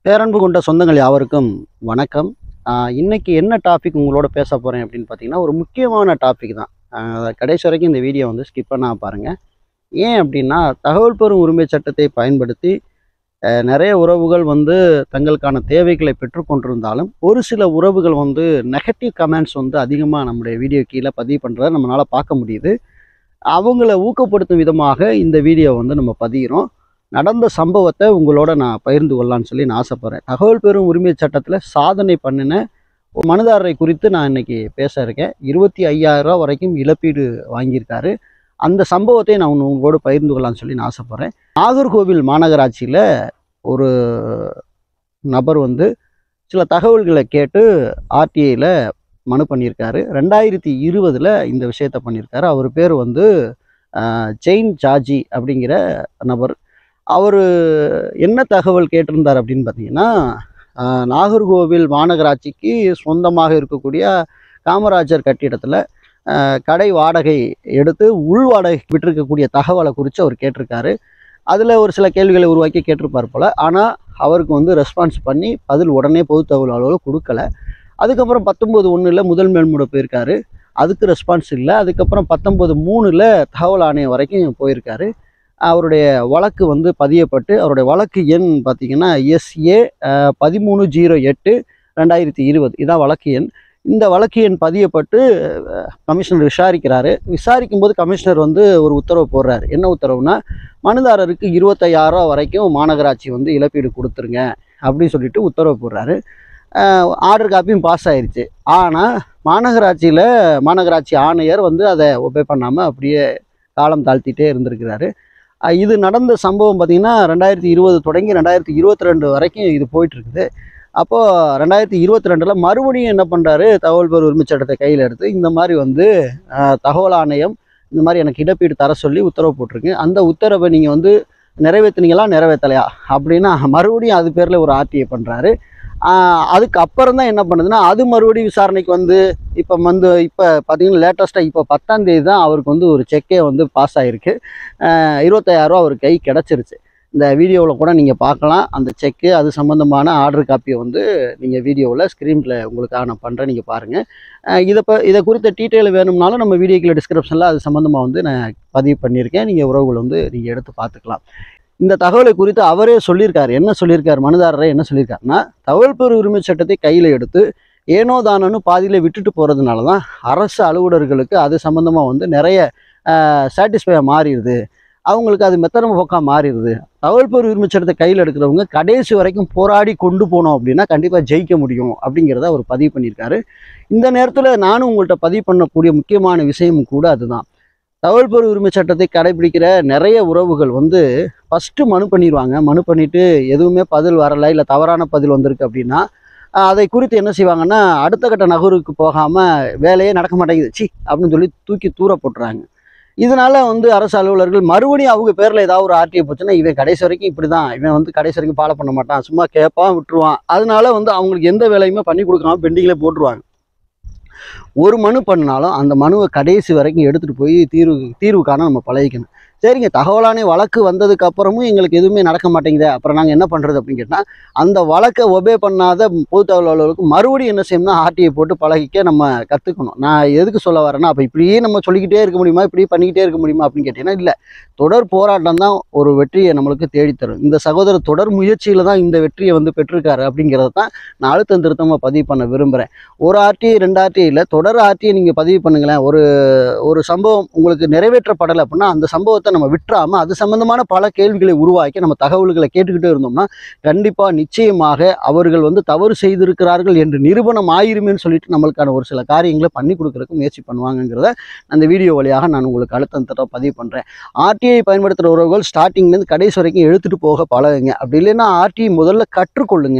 பேரன்பு கொண்ட சொந்தங்கள் யாவருக்கும் வணக்கம் ஆஹ் இன்னைக்கு என்ன டாபிக் உங்களோட பேச போகிறேன் அப்படின்னு பார்த்தீங்கன்னா ஒரு முக்கியமான டாபிக் தான் ஆஹ் கடைசி வரைக்கும் இந்த வீடியோ வந்து ஸ்கிப் பண்ணா பாருங்கள் ஏன் அப்படின்னா தகவல் பெறும் உரிமை சட்டத்தை பயன்படுத்தி ஆஹ் நிறைய உறவுகள் வந்து தங்களுக்கான தேவைகளை பெற்றுக்கொண்டிருந்தாலும் ஒரு சில உறவுகள் வந்து நெகட்டிவ் கமெண்ட்ஸ் வந்து அதிகமாக நம்முடைய வீடியோ கீழே பதிவு பண்ணுறத நம்மளால் பார்க்க முடியுது அவங்கள ஊக்கப்படுத்தும் விதமாக இந்த வீடியோ வந்து நம்ம பதிகிறோம் நடந்த சம்பவத்தை உங்களோட நான் பகிர்ந்து கொள்ளலான்னு சொல்லி நான் ஆசைப்பட்றேன் தகவல் பெறும் உரிமை சட்டத்தில் சாதனை பண்ணின ஒரு மனுதாரரை குறித்து நான் இன்னைக்கு பேச இருக்கேன் இருபத்தி ஐயாயிரம் ரூபா வரைக்கும் இழப்பீடு வாங்கியிருக்காரு அந்த சம்பவத்தை நான் உங்க- உங்களோட பகிர்ந்து கொள்ளலாம்னு சொல்லி நான் ஆசைப்பட்றேன் நாகர்கோவில் மாநகராட்சியில் ஒரு நபர் வந்து சில தகவல்களை கேட்டு ஆர்டிஐயில் மனு பண்ணியிருக்காரு ரெண்டாயிரத்தி இருபதில் இந்த விஷயத்தை பண்ணியிருக்காரு அவர் பேர் வந்து அஹ், ஜெயின் ஜாஜி அப்படிங்கிற நபர் அவர் என்ன தகவல் கேட்டிருந்தார் அப்படின்னு பார்த்தீங்கன்னா ஆஹ், நாகர்கோவில் மாநகராட்சிக்கு சொந்தமாக இருக்கக்கூடிய காமராஜர் கட்டிடத்தில் ஆஹ், கடை வாடகை எடுத்து உள் வாடகை விட்டிருக்கக்கூடிய தகவலை குறித்து அவர் கேட்டிருக்காரு அதில் ஒரு சில கேள்விகளை உருவாக்கி கேட்டிருப்பார் போல் ஆனால் அவருக்கு வந்து ரெஸ்பான்ஸ் பண்ணி பதில் உடனே பொது தகவல் அலுவலகம் கொடுக்கல அதுக்கப்புறம் பத்தொம்போது ஒன்றில் முதல் மேல்முறை போயிருக்காரு அதுக்கு ரெஸ்பான்ஸ் இல்லை அதுக்கப்புறம் பத்தொம்போது மூணில் தகவல் ஆணையம் வரைக்கும் போயிருக்காரு அவருடைய வழக்கு வந்து பதியப்பட்டு அவருடைய வழக்கு எண் பார்த்தீங்கன்னா எஸ்ஏ பதிமூணு ஜீரோ எட்டு ரெண்டாயிரத்தி இருபது இதான் வழக்கு எண் இந்த வழக்கு எண் பதியப்பட்டு அஹ், கமிஷனர் விசாரிக்கிறாரு விசாரிக்கும் போது கமிஷனர் வந்து ஒரு உத்தரவு போடுறாரு என்ன உத்தரவுனா மனுதாரருக்கு இருபத்தையாயிரம் வரைக்கும் மாநகராட்சி வந்து இழப்பீடு கொடுத்துருங்க அப்படின்னு சொல்லிட்டு உத்தரவு போடுறாரு ஆர்டர் காப்பியும் பாஸ் ஆயிருச்சு ஆனால் மாநகராட்சியில் மாநகராட்சி ஆணையர் வந்து அதை ஒபே பண்ணாமல் அப்படியே காலம் தாழ்த்திட்டே இருந்திருக்கிறாரு அஹ் இது நடந்த சம்பவம் பார்த்திங்கன்னா ரெண்டாயிரத்தி இருபது தொடங்கி ரெண்டாயிரத்தி இருபத்தி ரெண்டு வரைக்கும் இது போயிட்டுருக்குது அப்போது ரெண்டாயிரத்தி இருபத்தி ரெண்டில் மறுபடியும் என்ன பண்ணுறாரு தகவல் பெறு உரிமை சட்டத்தை கையில் எடுத்து இந்த மாதிரி வந்து அஹ், தகவல் ஆணையம் இந்த மாதிரி எனக்கு இழப்பீடு தர சொல்லி உத்தரவு போட்டிருக்கு அந்த உத்தரவை நீங்கள் வந்து நிறைவேற்றுனீங்களா நிறைவேற்றலையா அப்படின்னா மறுபடியும் அது பேரில் ஒரு ஆர்டிஐ பண்ணுறாரு அதுக்கு அப்புறம் தான் என்ன பண்ணுதுன்னா அது மறுபடியும் விசாரணைக்கு வந்து இப்போ வந்து இப்போ பார்த்தீங்கன்னா லேட்டஸ்ட்டாக இப்போ பத்தாம் தேதி தான் அவருக்கு வந்து ஒரு செக்கே வந்து பாஸ் ஆகிருக்கு இருபத்தாயிரரூவா அவர் கை கிடச்சிருச்சு இந்த வீடியோவில் கூட நீங்கள் பார்க்கலாம் அந்த செக்கு அது சம்மந்தமான ஆர்டர் காப்பியை வந்து நீங்கள் வீடியோவில் ஸ்க்ரீனில் உங்களுக்காக நான் பண்ணுறேன் நீங்கள் பாருங்கள் இதை இப்போ இதை குறித்த டீட்டெயில் வேணும்னாலும் நம்ம வீடியோக்கில் டிஸ்கிரிப்ஷனில் அது சம்மந்தமாக வந்து நான் பதிவு பண்ணியிருக்கேன் நீங்கள் உறவுகள் வந்து நீங்கள் எடுத்து பார்த்துக்கலாம் இந்த தகவலை குறித்து அவரே சொல்லியிருக்காரு என்ன சொல்லியிருக்காரு மனுதாரரே என்ன சொல்லியிருக்காருன்னா தகவல் பெறு உரிமை சட்டத்தை கையில் எடுத்து ஏனோ தானோன்னு பாதியில் விட்டுட்டு போகிறதுனால தான் அரசு அலுவலர்களுக்கு அது சம்மந்தமாக வந்து நிறைய சாட்டிஸ்ஃபையாக மாறிடுது அவங்களுக்கு அது மெத்தனம போக்காக மாறிடுது தகவல் பெறு உரிமை சட்டத்தை கையில் எடுக்கிறவங்க கடைசி வரைக்கும் போராடி கொண்டு போனோம் அப்படின்னா கண்டிப்பாக ஜெயிக்க முடியும் அப்படிங்கிறத அவர் பதிவு பண்ணியிருக்காரு இந்த நேரத்தில் நானும் உங்கள்கிட்ட பதிவு பண்ணக்கூடிய முக்கியமான விஷயமும் கூட அதுதான் தகவல் பெறு உரிமை சட்டத்தை கடைபிடிக்கிற நிறைய உறவுகள் வந்து ஃபஸ்ட்டு மனு பண்ணிடுவாங்க மனு பண்ணிவிட்டு எதுவுமே பதில் வரலை இல்லை தவறான பதில் வந்திருக்கு அப்படின்னா ஆஹ் அதை குறித்து என்ன செய்வாங்கன்னா அடுத்த கட்ட நகருக்கு போகாமல் வேலையே நடக்க மாட்டேங்குது சி அப்படின்னு சொல்லி தூக்கி தூர போட்டுறாங்க இதனால வந்து அரசு அலுவலர்கள் மறுபடியும் அவங்க பேரில் ஏதாவது ஒரு ஆர்டிஐ போச்சுன்னா இவன் கடைசி வரைக்கும் இப்படி தான் இவன் வந்து கடைசி வரைக்கும் ஃபாலோ பண்ண மாட்டான் சும்மா கேட்பான் விட்டுருவான் அதனால வந்து அவங்களுக்கு எந்த வேலையுமே பண்ணி கொடுக்காம பெண்டிங்கில் போட்டுருவாங்க ஒரு மனு பண்ணாலும் அந்த மனுவை கடைசி வரைக்கும் எடுத்துகிட்டு போய் தீர்வு தீர்வு காண நம்ம பழகிக்கணும் சரிங்க தகவலானே வழக்கு வந்ததுக்கு அப்புறமும் எங்களுக்கு எதுவுமே நடக்க மாட்டேங்குதே அப்புறம் நாங்கள் என்ன பண்ணுறது அப்படின்னு கேட்டால் அந்த வழக்கை ஒபே பண்ணாத பொது தகவல் அலுவலருக்கு மறுபடியும் என்ன செய்யணும்னா ஆர்டிஐ போட்டு பழகிக்க நம்ம கற்றுக்கணும் நான் எதுக்கு சொல்ல வரேன்னா அப்போ இப்படியே நம்ம சொல்லிக்கிட்டே இருக்க முடியுமா இப்படியே பண்ணிக்கிட்டே இருக்க முடியுமா அப்படின்னு கேட்டிங்கன்னா இல்லை தொடர் போராட்டம் தான் ஒரு வெற்றியை நம்மளுக்கு தேடித்தரும் இந்த சகோதரர் தொடர் முயற்சியில் தான் இந்த வெற்றியை வந்து பெற்றிருக்காரு அப்படிங்கிறத தான் நான் அழுத்தம் திருத்தமாக பதிவு பண்ண விரும்புகிறேன் ஒரு ஆர்டிஐ ரெண்டு ஆர்டிஐ இல்லை தொடர் ஆர்டிஐ நீங்கள் பதிவு பண்ணுங்களேன் ஒரு ஒரு சம்பவம் உங்களுக்கு நிறைவேற்றப்படலை அப்படின்னா அந்த சம்பவத்தை நம்ம விட்டுறாமல் அது சம்பந்தமான பல கேள்விகளை உருவாக்கி நம்ம தகவல்களை கேட்டுக்கிட்டே இருந்தோம்னா கண்டிப்பாக நிச்சயமாக அவர்கள் வந்து தவறு செய்திருக்கிறார்கள் என்று நிரூபணம் ஆயிருமேன்னு சொல்லிட்டு நம்மளுக்கான ஒரு சில காரியங்களை பண்ணி கொடுக்கறதுக்கு முயற்சி பண்ணுவாங்கங்கிறத அந்த வீடியோ வழியாக நான் உங்களுக்கு அழுத்தம் தர பதிவு பண்ணுறேன் ஆர்டிஐ பயன்படுத்துகிற உறவுகள் ஸ்டார்டிங்லேருந்து கடைசி வரைக்கும் எடுத்துகிட்டு போக பழகுங்க அப்படி இல்லைன்னா ஆர்டிஐ முதல்ல கற்றுக்கொள்ளுங்க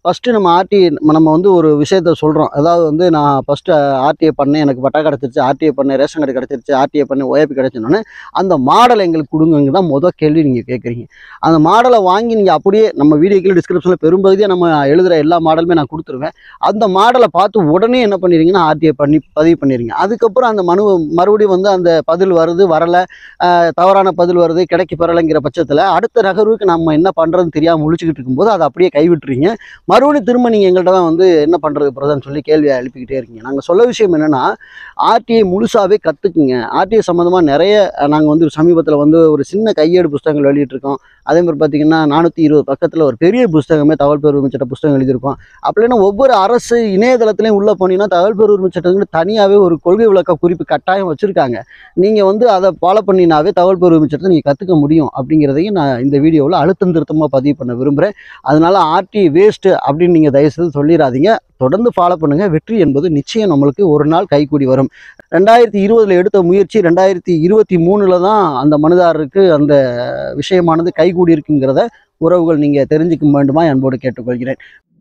ஃபஸ்ட்டு நம்ம ஆர்டி நம்ம வந்து ஒரு விஷயத்த சொல்கிறோம் அதாவது வந்து நான் ஃபஸ்ட்டு ஆர்டிஐ பண்ணேன் எனக்கு பட்டா கிடச்சிருச்சு ஆர்டிஐ பண்ணேன் ரேஷன் கார்டு கிடச்சிருச்சு ஆர்டிஐ பண்ணேன் ஓஏபி கிடச்சினோன்னே அந்த மாடலை எங்களுக்கு கொடுங்கங்க தான் மொதல் கேள்வி நீங்கள் கேட்குறீங்க அந்த மாடலை வாங்கி நீங்கள் அப்படியே நம்ம வீடியோக்கில் டிஸ்கிரிப்ஷனில் பெரும்பகுதியாக நம்ம எழுதுகிற எல்லா மாடலுமே நான் கொடுத்துருவேன் அந்த மாடலை பார்த்து உடனே என்ன பண்ணிடுறீங்கன்னா ஆர்டிஐ பண்ணி பதிவு பண்ணிடுங்க அதுக்கப்புறம் அந்த மனு மறுபடியும் வந்து அந்த பதில் வருது வரலை தவறான பதில் வருது கிடைக்க பெறலைங்கிற பட்சத்தில் அடுத்த நகர்வுக்கு நம்ம என்ன பண்ணுறதுன்னு தெரியாமல் முழிச்சுக்கிட்டு இருக்கும்போது அதை அப்படியே கைவிட்டுறீங்க மறுபடியும் திரும்ப நீங்கள் எங்கள்கிட்ட தான் வந்து என்ன பண்ணுறது பிரதன் சொல்லி கேள்வியை எழுப்பிக்கிட்டே இருக்கீங்க நாங்கள் சொல்ல விஷயம் என்னென்னா ஆர்டிஐ முழுசாகவே கற்றுக்குங்க ஆர்டிஐ சம்மந்தமாக நிறைய நாங்கள் வந்து சமீபத்தில் வந்து ஒரு சின்ன கையேடு புஸ்தகங்கள் வெளியிட்டிருக்கோம் அதே மாதிரி பார்த்தீங்கன்னா நானூற்றி இருபது பக்கத்தில் ஒரு பெரிய புஸ்தகமே தகவல் பெரு உரிமை சட்ட புஸ்தகம் எழுதியிருக்கோம் அப்படின்னா ஒவ்வொரு அரசு இணையதளத்துலையும் உள்ளே போனீங்கன்னா தகவல் பெரு உரிமை சட்டத்துக்கு தனியாகவே ஒரு கொள்கை விளக்க குறிப்பு கட்டாயம் வச்சுருக்காங்க நீங்கள் வந்து அதை ஃபாலோ பண்ணினாவே தகவல் பெரு உரிமை சட்டத்தை நீங்கள் கற்றுக்க முடியும் அப்படிங்கிறதையும் நான் இந்த வீடியோவில் அழுத்தம் திருத்தமாக பதிவு பண்ண விரும்புகிறேன் அதனால ஆர்டி வேஸ்ட்டு அப்படின்னு நீங்கள் தயவுசெய்து சொல்லிடாதீங்க தொடர்ந்து ஃபாலோ பண்ணுங்கள் வெற்றி என்பது நிச்சயம் நம்மளுக்கு ஒரு நாள் கைக்கூடி வரும் ரெண்டாயிரத்தி இருபதில் எடுத்த முயற்சி ரெண்டாயிரத்தி இருபத்தி மூணில் தான் அந்த மனுதாரருக்கு அந்த விஷயமானது கைகூடி இருக்குங்கிறத உறவுகள் நீங்கள் தெரிஞ்சுக்க வேண்டுமா என்போடு கேட்டுக்கொள்கிறேன்